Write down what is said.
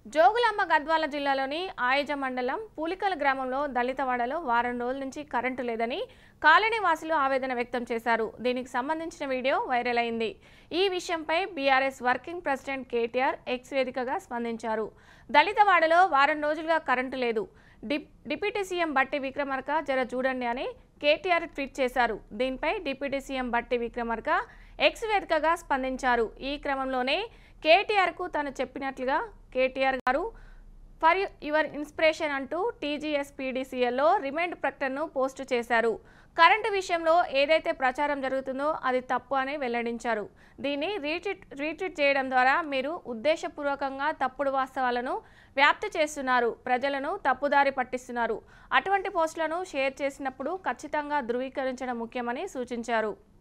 జోగులాంబ గద్వాల జిల్లాలోని ఆయజ మండలం పూలికల గ్రామంలో దళితవాడలో వారం రోజుల నుంచి కరెంటు లేదని కాలనీ వాసులు ఆవేదన వ్యక్తం చేశారు దీనికి సంబంధించిన వీడియో వైరల్ అయింది ఈ విషయంపై BRS working president KTR X వేదికగా స్పందించారు దళితవాడలో వారం రోజులుగా కరెంటు లేదు డిప్ డిప్యూటీ సీఎం బట్టి విక్రమార్క జర చూడండి అని కేటీఆర్ ట్వీట్ చేశారు దీనిపై డిప్యూటీ సీఎం బట్టి విక్రమార్క ఎక్స్ వేదికగా స్పందించారు ఈ క్రమంలోనే కేటీఆర్కు తను చెప్పినట్లుగా కేటీఆర్ గారు ఫర్ యువర్ ఇన్స్పిరేషన్ అంటూ టీజీఎస్పీడీసీఎల్లో రిమైండ్ ప్రకటనను పోస్టు చేశారు కరెంటు విషయంలో ఏదైతే ప్రచారం జరుగుతుందో అది తప్పు అని వెల్లడించారు దీన్ని రీట్వీట్ రీట్వీట్ చేయడం ద్వారా మీరు ఉద్దేశపూర్వకంగా తప్పుడు వాస్తవాలను వ్యాప్తి చేస్తున్నారు ప్రజలను తప్పుదారి పట్టిస్తున్నారు అటువంటి పోస్టులను షేర్ చేసినప్పుడు ఖచ్చితంగా ధృవీకరించడం ముఖ్యమని సూచించారు